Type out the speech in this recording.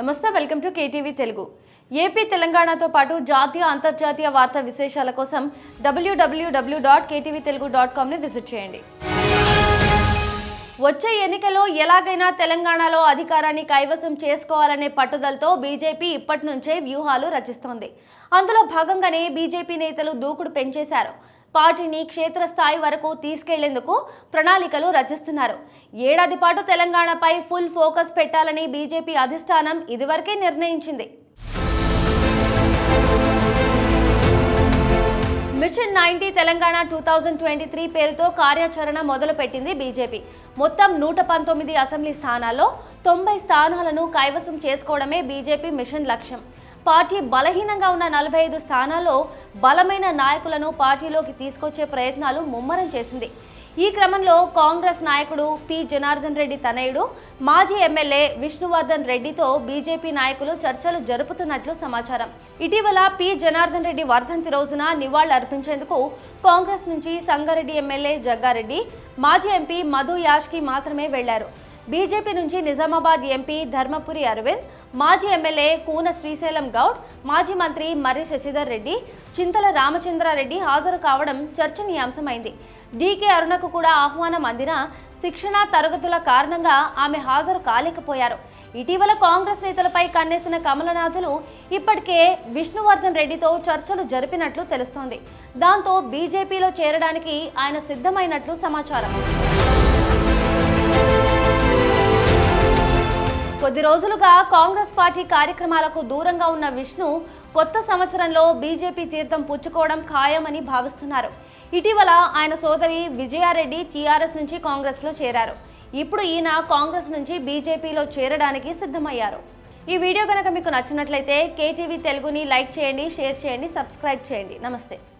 నమస్తే welcome to KTV Telugu AP తెలంగాణతో పాటు జాతీయ అంతర్జాతీయ వార్తా విశేషాల కోసం WWW dot KTV Telugu dot కామ్ని విజిట్ చేయండి వచ్చే ఎన్నికల్లో ఎలాగైనా తెలంగాణలో అధికారాన్ని కైవసం చేసుకోవాలనే పట్టుదలతో బీజేపీ ఇప్పటి నుంచే వ్యూహాలు రచిస్తోంది అందులో భాగంగానే బీజేపీ నేతలు దూకుడు పెంచేశారు పార్టీని క్షేత్రస్థాయి వరకు తీసుకెళ్లేందుకు ప్రణాళికలు రచిస్తున్నారు ఏడాది పాటు తెలంగాణపై ఫుల్ ఫోకస్ పెట్టాలని బీజేపీ అధిష్టానం ఇదివరకే నిర్ణయించింది mission ninety Telangana two thousand twenty three పేరుతో కార్యాచరణ మొదలుపెట్టింది బీజేపీ మొత్తం నూట పంతొమ్మిది అసెంబ్లీ స్థానాల్లో తొంభై స్థానాలను కైవసం చేసుకోవడమే బీజేపీ మిషన్ లక్ష్యం పార్టీ బలహీనంగా ఉన్న నలభై ఐదు స్థానాల్లో బలమైన నాయకులను పార్టీలోకి తీసుకొచ్చే ప్రయత్నాలు ముమ్మరం చేసింది ఈ క్రమంలో కాంగ్రెస్ నాయకుడు పి జనార్దన్ రెడ్డి తనయుడు మాజీ ఎమ్మెల్యే విష్ణువర్ధన్ రెడ్డితో బీజేపీ నాయకులు చర్చలు జరుపుతున్నట్లు సమాచారం ఇటీవల పి జనార్దన్ రెడ్డి వర్ధంతి రోజున నివాళులర్పించేందుకు కాంగ్రెస్ నుంచి సంగారెడ్డి ఎమ్మెల్యే జగ్గారెడ్డి మాజీ ఎంపీ మధు యాష్కి మాత్రమే వెళ్లారు బీజేపీ నుంచి నిజామాబాద్ ఎంపీ ధర్మపురి అరవింద్ మాజీ ఎమ్మెల్యే కూన శ్రీశైలం గౌడ్ మాజీ మంత్రి మర్రి శశిధర్ రెడ్డి చింతల రామచంద్రారెడ్డి హాజరు కావడం చర్చనీయాంశమైంది డీకే అరుణకు కూడా ఆహ్వానం అందినా శిక్షణ తరగతుల కారణంగా ఆమె హాజరు కాలేకపోయారు ఇటీవల కాంగ్రెస్ నేతలపై కన్నేసిన కమలనాథులు ఇప్పటికే విష్ణువర్ధన్ రెడ్డితో చర్చలు జరిపినట్లు తెలుస్తోంది దాంతో బీజేపీలో చేరడానికి ఆయన సిద్ధమైనట్లు సమాచారం కొద్ది రోజులుగా కాంగ్రెస్ పార్టీ కార్యక్రమాలకు దూరంగా ఉన్న విష్ణు కొత్త సంవత్సరంలో బీజేపీ తీర్థం పుచ్చుకోవడం ఖాయమని భావిస్తున్నారు ఇటీవల ఆయన సోదరి విజయారెడ్డి టీఆర్ఎస్ నుంచి కాంగ్రెస్లో చేరారు ఇప్పుడు ఈయన కాంగ్రెస్ నుంచి బీజేపీలో చేరడానికి సిద్ధమయ్యారు ఈ వీడియో కనుక మీకు నచ్చినట్లయితే కేటీవీ తెలుగుని లైక్ చేయండి షేర్ చేయండి సబ్స్క్రైబ్ చేయండి నమస్తే